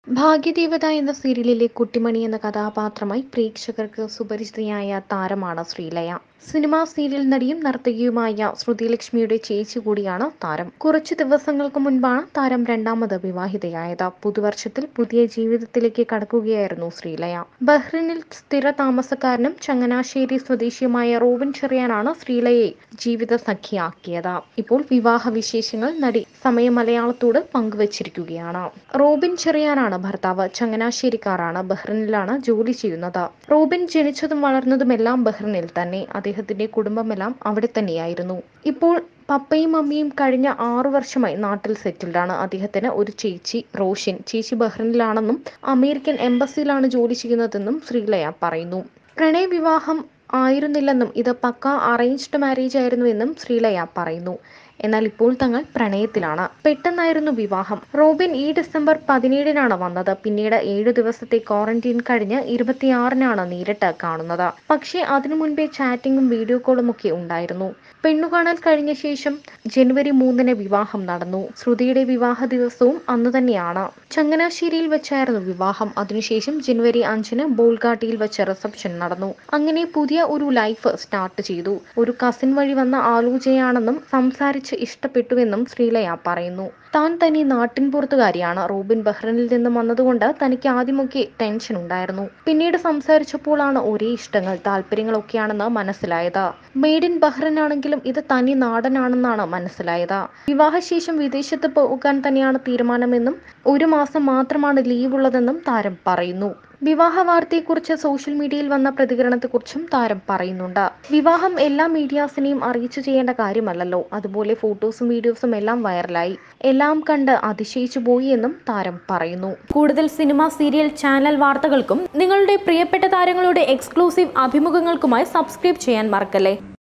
ഭാഗ്യദേവത എന്ന സീരിയലിലെ കുട്ടിമണി എന്ന കഥാപാത്രമായി പ്രേക്ഷകർക്ക് സുപരിചിതയായ താരമാണ് ശ്രീലയ സിനിമാ സീരിയൽ നടിയും നർത്തകിയുമായ ശ്രുതിലക്ഷ്മിയുടെ ചേച്ചി കൂടിയാണ് താരം കുറച്ചു ദിവസങ്ങൾക്ക് മുൻപാണ് താരം രണ്ടാമത് വിവാഹിതയായത് പുതുവർഷത്തിൽ പുതിയ ജീവിതത്തിലേക്ക് കടക്കുകയായിരുന്നു ശ്രീലയ ബഹ്റിനിൽ സ്ഥിര താമസക്കാരനും ചങ്ങനാശ്ശേരി സ്വദേശിയുമായ റോബിൻ ചെറിയാനാണ് ശ്രീലയെ ജീവിത സഖിയാക്കിയത് ഇപ്പോൾ വിവാഹ വിശേഷങ്ങൾ നടി സമയ മലയാളത്തോട് പങ്കുവച്ചിരിക്കുകയാണ് റോബിൻ ചെറിയാനാണ് ഭർത്താവ് ചങ്ങനാശ്ശേരിക്കാരാണ് ബഹ്റിനിലാണ് ജോലി ചെയ്യുന്നത് റോബിൻ ജനിച്ചതും വളർന്നതുമെല്ലാം ബഹ്റിനിൽ തന്നെ അദ്ദേഹത്തിന്റെ കുടുംബമെല്ലാം അവിടെ തന്നെയായിരുന്നു ഇപ്പോൾ പപ്പയും മമ്മിയും കഴിഞ്ഞ ആറു വർഷമായി നാട്ടിൽ സെറ്റിൽഡ് ആണ് അദ്ദേഹത്തിന് ഒരു ചേച്ചി റോഷൻ ചേച്ചി ബഹ്റിനിലാണെന്നും അമേരിക്കൻ എംബസിയിലാണ് ജോലി ചെയ്യുന്നതെന്നും ശ്രീലയ പറയുന്നു പ്രണയവിവാഹം ആയിരുന്നില്ലെന്നും ഇത് പക്ക അറേഞ്ച്ഡ് മാരേജ് ആയിരുന്നുവെന്നും ശ്രീലയ പറയുന്നു എന്നാൽ ഇപ്പോൾ തങ്ങൾ പ്രണയത്തിലാണ് പെട്ടെന്നായിരുന്നു വിവാഹം റോബിൻ ഈ ഡിസംബർ പതിനേഴിനാണ് വന്നത് പിന്നീട് ഏഴു ദിവസത്തെ ക്വാറന്റീൻ കഴിഞ്ഞ് ഇരുപത്തിയാറിനാണ് നേരിട്ട് കാണുന്നത് പക്ഷേ അതിനു മുൻപേ ചാറ്റിംഗും വീഡിയോ കോളും ഒക്കെ ഉണ്ടായിരുന്നു പെണ്ണുകാണൽ കഴിഞ്ഞ ശേഷം ജനുവരി മൂന്നിന് വിവാഹം നടന്നു ശ്രുതിയുടെ വിവാഹ ദിവസവും അന്ന് തന്നെയാണ് ചങ്ങനാശ്ശേരിയിൽ വെച്ചായിരുന്നു വിവാഹം അതിനുശേഷം ജനുവരി അഞ്ചിന് ബോൾഗാട്ടിയിൽ വെച്ച് റിസപ്ഷൻ നടന്നു അങ്ങനെ പുതിയ ഒരു ലൈഫ് സ്റ്റാർട്ട് ചെയ്തു ഒരു കസിൻ വഴി വന്ന ആലോചനയാണെന്നും സംസാരിച്ച് ഇഷ്ടപ്പെട്ടുവെന്നും ശ്രീലയ പറയുന്നു താൻ തനി നാട്ടിൻ പുറത്തുകാരിയാണ് റോബിൻ ബഹ്റിനിൽ നിന്നും വന്നതുകൊണ്ട് തനിക്ക് ആദ്യമൊക്കെ ടെൻഷൻ ഉണ്ടായിരുന്നു പിന്നീട് സംസാരിച്ചപ്പോഴാണ് ഒരേ ഇഷ്ടങ്ങൾ താല്പര്യങ്ങളൊക്കെയാണെന്ന് മനസ്സിലായത് മെയ്ഡ് ഇൻ ബഹ്റിൻ ആണെങ്കിലും ഇത് തനി നാടനാണെന്നാണ് മനസ്സിലായത് വിവാഹശേഷം വിദേശത്ത് പോകാൻ തന്നെയാണ് തീരുമാനമെന്നും ഒരു മാസം മാത്രമാണ് ലീവ് ഉള്ളതെന്നും താരം പറയുന്നു വിവാഹ വാർത്തയെക്കുറിച്ച് സോഷ്യൽ മീഡിയയിൽ വന്ന പ്രതികരണത്തെക്കുറിച്ചും താരം പറയുന്നുണ്ട് വിവാഹം എല്ലാ മീഡിയാസിനെയും അറിയിച്ചു ചെയ്യേണ്ട കാര്യമല്ലല്ലോ അതുപോലെ ഫോട്ടോസും വീഡിയോസും എല്ലാം വൈറലായി എല്ലാം കണ്ട് അതിശയിച്ചു പോയി എന്നും താരം പറയുന്നു കൂടുതൽ സിനിമ സീരിയൽ ചാനൽ വാർത്തകൾക്കും നിങ്ങളുടെ പ്രിയപ്പെട്ട താരങ്ങളുടെ എക്സ്ക്ലൂസീവ് അഭിമുഖങ്ങൾക്കുമായി സബ്സ്ക്രൈബ് ചെയ്യാൻ മറക്കല്ലേ